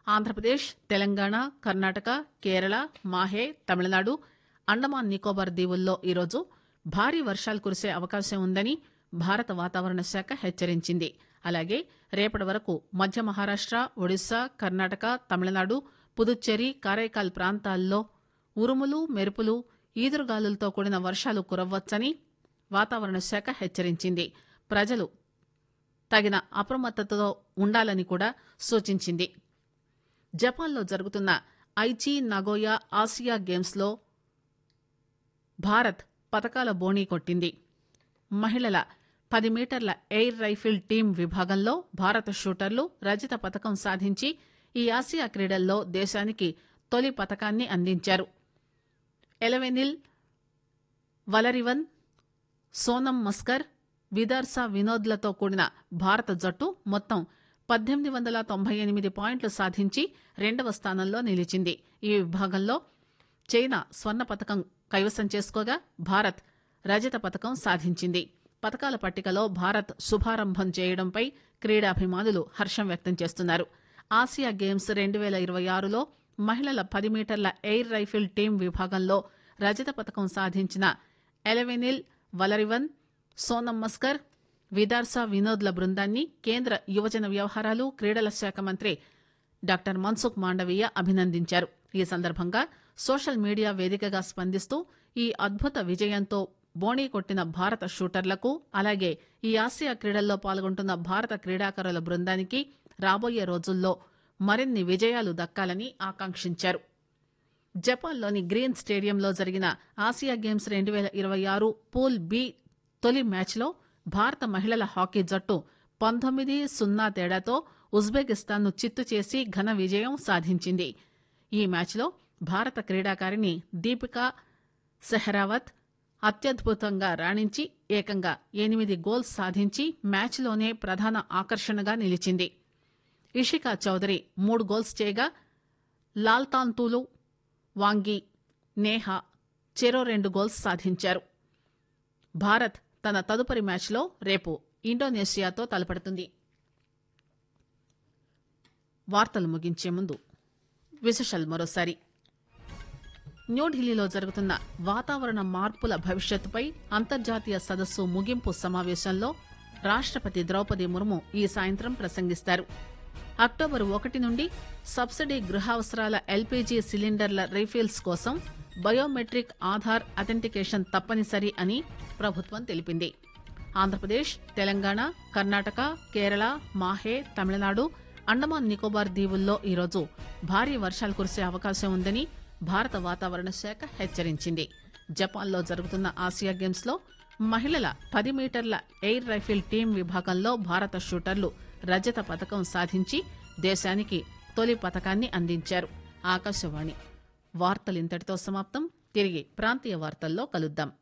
ఆంధ్రప్రదేశ్ తెలంగాణ కర్ణాటక కేరళ మాహే తమిళనాడు అండమాన్ నికోబార్ దీవుల్లో ఈరోజు భారీ వర్షాలు కురిసే అవకాశం ఉందని భారత వాతావరణ శాఖ హెచ్చరించింది అలాగే రేపటి వరకు మధ్య మహారాష్ట ఒడిశా కర్ణాటక తమిళనాడు పుదుచ్చేరి కారైకాల్ ప్రాంతాల్లో ఉరుములు మెరుపులు ఈదురుగాలులతో కూడిన వర్షాలు కురవ్వచ్చని వాతావరణ శాఖ హెచ్చరించింది ప్రజలు తగిన అప్రమత్తతో ఉండాలని కూడా సూచించింది జపాన్లో జరుగుతున్న ఐచి నగోయా ఆసియా గేమ్స్లో భారత్ పతకాల బోణీ కొట్టింది మహిళల పది మీటర్ల ఎయిర్ రైఫిల్ టీం విభాగంలో భారత షూటర్లు రజత పతకం సాధించి ఈ ఆసియా క్రీడల్లో దేశానికి తొలి పతకాన్ని అందించారు ఎలవెనిల్ వలరివన్ సోనం మస్కర్ విదర్సా వినోద్లతో కూడిన భారత జట్టు మొత్తం పద్దెనిమిది వందల తొంభై ఎనిమిది పాయింట్లు సాధించి రెండవ స్థానంలో నిలిచింది ఈ విభాగంలో చైనా స్వర్ణ పతకం కైవసం చేసుకోగా భారత్ రజత పతకం సాధించింది పతకాల పట్టికలో భారత్ శుభారంభం చేయడంపై క్రీడాభిమానులు హర్షం వ్యక్తం చేస్తున్నారు ఆసియా గేమ్స్ రెండు వేల ఇరవై ఆరులో మహిళల పది మీటర్ల ఎయిర్ రైఫిల్ టీం విభాగంలో రజత పతకం సాధించిన ఎలవెనిల్ వలరివన్ సోనం మస్కర్ విదార్సా వినోద్ల బృందాన్ని కేంద్ర యువజన వ్యవహారాలు క్రీడల శాఖ మంత్రి డాక్టర్ మన్సుఖ్ మాండవీయ అభినందించారు ఈ సందర్భంగా సోషల్ మీడియా వేదికగా స్పందిస్తూ ఈ అద్భుత విజయంతో బోణీ కొట్టిన భారత షూటర్లకు అలాగే ఈ ఆసియా క్రీడల్లో పాల్గొంటున్న భారత క్రీడాకారుల బృందానికి రాబోయే రోజుల్లో మరిన్ని విజయాలు దక్కాలని ఆకాంక్షించారు జపాన్లోని గ్రీన్ స్టేడియంలో జరిగిన ఆసియా గేమ్స్ రెండు వేల ఇరవై ఆరు పూల్ బి తొలి మ్యాచ్లో భారత మహిళల హాకీ జట్టు పంతొమ్మిది సున్నా తేడాతో ఉజ్బెకిస్తాన్ను చిత్తు చేసి ఘన విజయం సాధించింది ఈ మ్యాచ్లో భారత క్రీడాకారిణి దీపికా సెహరావత్ అత్యద్భుతంగా రాణించి ఏకంగా ఎనిమిది గోల్స్ సాధించి మ్యాచ్లోనే ప్రధాన ఆకర్షణగా నిలిచింది ఇషికా చౌదరి మూడు గోల్స్ చేయగా లాల్తాంతూలు వాంగి నేహా చెరో రెండు గోల్స్ సాధించారు భారత్ తన తదుపరి మ్యాచ్లో రేపు ఇండోనేషియాతో తలపడుతుంది వార్తలు ముగించే ముందు విశేషాలు మరోసారి న్యూఢిల్లీలో జరుగుతున్న వాతావరణ మార్పుల భవిష్యత్తుపై అంతర్జాతీయ సదస్సు ముగింపు సమావేశంలో రాష్టపతి ద్రౌపది ముర్ము ఈ సాయంత్రం ప్రసంగిస్తారు అక్టోబర్ ఒకటి నుండి సబ్సిడీ గృహావసరాల ఎల్పీజీ సిలిండర్ల రీఫిల్స్ కోసం బయోమెట్రిక్ ఆధార్ అథెంటికేషన్ తప్పనిసరి అని ప్రభుత్వం తెలిపింది ఆంధ్రప్రదేశ్ తెలంగాణ కర్ణాటక కేరళ మాహే తమిళనాడు అండమాన్ నికోబార్ దీవుల్లో ఈరోజు భారీ వర్షాలు కురిసే అవకాశం ఉందని భారత వాతావరణ శాఖ హెచ్చరించింది జపాన్లో జరుగుతున్న ఆసియా గేమ్స్ లో మహిళల పది మీటర్ల ఎయిర్ రైఫిల్ టీం విభాగంలో భారత షూటర్లు రజత పథకం సాధించి దేశానికి తొలి పథకాన్ని అందించారు ఆకాశవాణి వార్తలు ఇంతటితో సమాప్తం తిరిగి ప్రాంతీయ వార్తల్లో కలుద్దాం